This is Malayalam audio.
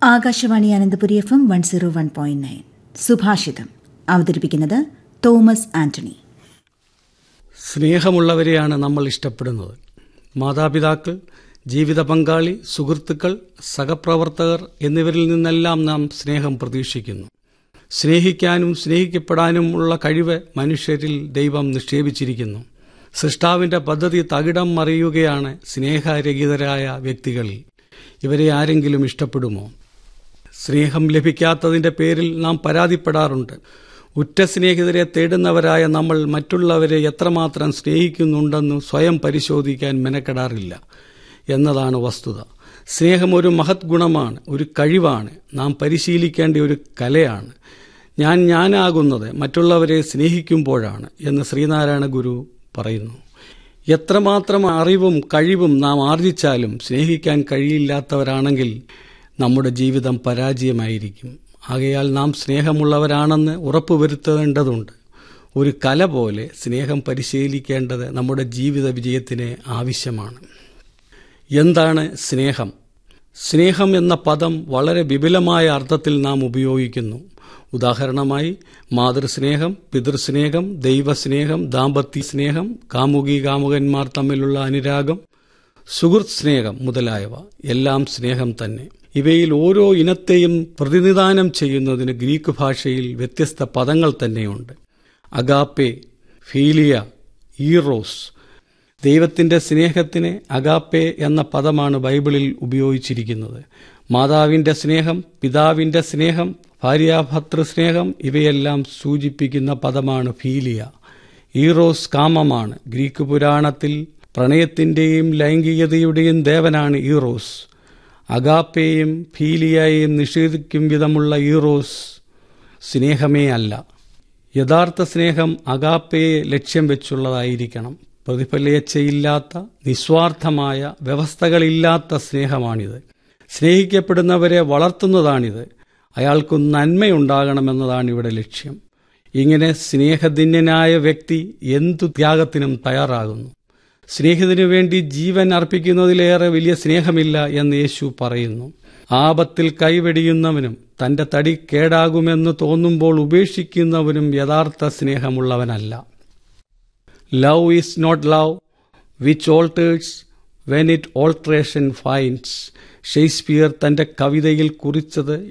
Akashvani Ananthapuri F M one zero one point nine സുഭാഷിതം അവതരിപ്പിക്കുന്നത് തോമസ് ആന്റണി സ്നേഹമുള്ളവരെയാണ് നമ്മൾ ഇഷ്ടപ്പെടുന്നത് മാതാപിതാക്കൾ ജീവിത പങ്കാളി സുഹൃത്തുക്കൾ സഹപ്രവർത്തകർ എന്നിവരിൽ നിന്നെല്ലാം നാം സ്നേഹം പ്രതീക്ഷിക്കുന്നു സ്നേഹിക്കാനും സ്നേഹിക്കപ്പെടാനുമുള്ള കഴിവ് മനുഷ്യരിൽ ദൈവം നിക്ഷേപിച്ചിരിക്കുന്നു സൃഷ്ടാവിന്റെ പദ്ധതി തകിടം മറിയുകയാണ് സ്നേഹരഹിതരായ വ്യക്തികളിൽ ഇവരെ ആരെങ്കിലും ഇഷ്ടപ്പെടുമോ സ്നേഹം ലഭിക്കാത്തതിന്റെ പേരിൽ നാം പരാതിപ്പെടാറുണ്ട് ഉറ്റ സ്നേഹിതരെ തേടുന്നവരായ നമ്മൾ മറ്റുള്ളവരെ എത്രമാത്രം സ്നേഹിക്കുന്നുണ്ടെന്ന് സ്വയം പരിശോധിക്കാൻ മെനക്കെടാറില്ല എന്നതാണ് വസ്തുത സ്നേഹം ഒരു മഹത് ഗുണമാണ് ഒരു കഴിവാണ് നാം പരിശീലിക്കേണ്ട ഒരു കലയാണ് ഞാൻ ഞാനാകുന്നത് മറ്റുള്ളവരെ സ്നേഹിക്കുമ്പോഴാണ് എന്ന് ശ്രീനാരായണ ഗുരു പറയുന്നു എത്രമാത്രം അറിവും കഴിവും നാം ആർജിച്ചാലും സ്നേഹിക്കാൻ കഴിയില്ലാത്തവരാണെങ്കിൽ നമ്മുടെ ജീവിതം പരാജയമായിരിക്കും ആകയാൽ നാം സ്നേഹമുള്ളവരാണെന്ന് ഉറപ്പുവരുത്തേണ്ടതുണ്ട് ഒരു കല പോലെ സ്നേഹം പരിശീലിക്കേണ്ടത് നമ്മുടെ ജീവിത വിജയത്തിന് ആവശ്യമാണ് എന്താണ് സ്നേഹം സ്നേഹം എന്ന പദം വളരെ വിപുലമായ അർത്ഥത്തിൽ നാം ഉപയോഗിക്കുന്നു ഉദാഹരണമായി മാതൃസ്നേഹം പിതൃസ്നേഹം ദൈവസ്നേഹം ദാമ്പത്യ സ്നേഹം കാമുകി കാമുകന്മാർ തമ്മിലുള്ള അനുരാഗം സുഹൃത്ത് സ്നേഹം മുതലായവ എല്ലാം സ്നേഹം തന്നെ ഇവയിൽ ഓരോ ഇനത്തെയും പ്രതിനിധാനം ചെയ്യുന്നതിന് ഗ്രീക്ക് ഭാഷയിൽ വ്യത്യസ്ത പദങ്ങൾ തന്നെയുണ്ട് അഗാപ്പെ ഫീലിയ ഈറോസ് ദൈവത്തിന്റെ സ്നേഹത്തിന് അഗാപ്പെ എന്ന പദമാണ് ബൈബിളിൽ ഉപയോഗിച്ചിരിക്കുന്നത് മാതാവിന്റെ സ്നേഹം പിതാവിന്റെ സ്നേഹം ഭാര്യാഭർത്തൃ സ്നേഹം ഇവയെല്ലാം സൂചിപ്പിക്കുന്ന പദമാണ് ഫീലിയ ഈറോസ് കാമമാണ് ഗ്രീക്ക് പുരാണത്തിൽ പ്രണയത്തിന്റെയും ലൈംഗികതയുടെയും ദേവനാണ് ഈറോസ് അഗാപ്പയെയും ഫീലിയയെയും നിഷേധിക്കും വിധമുള്ള ഈറോസ് സ്നേഹമേ അല്ല യഥാർത്ഥ സ്നേഹം അഗാപ്പയെ ലക്ഷ്യം വെച്ചുള്ളതായിരിക്കണം പ്രതിഫലേച്ഛയില്ലാത്ത നിസ്വാർത്ഥമായ വ്യവസ്ഥകളില്ലാത്ത സ്നേഹമാണിത് സ്നേഹിക്കപ്പെടുന്നവരെ വളർത്തുന്നതാണിത് അയാൾക്ക് നന്മയുണ്ടാകണമെന്നതാണ് ഇവിടെ ലക്ഷ്യം ഇങ്ങനെ സ്നേഹധന്യനായ വ്യക്തി എന്തു ത്യാഗത്തിനും തയ്യാറാകുന്നു സ്നേഹിതനു വേണ്ടി ജീവൻ അർപ്പിക്കുന്നതിലേറെ വലിയ സ്നേഹമില്ല എന്ന് യേശു പറയുന്നു ആപത്തിൽ കൈവെടിയുന്നവനും തന്റെ തടി കേടാകുമെന്ന് തോന്നുമ്പോൾ ഉപേക്ഷിക്കുന്നവനും യഥാർത്ഥ സ്നേഹമുള്ളവനല്ല love is not love which alters when it alteration finds Shakespeare തന്റെ കവിതയിൽ കുറിച്ചത്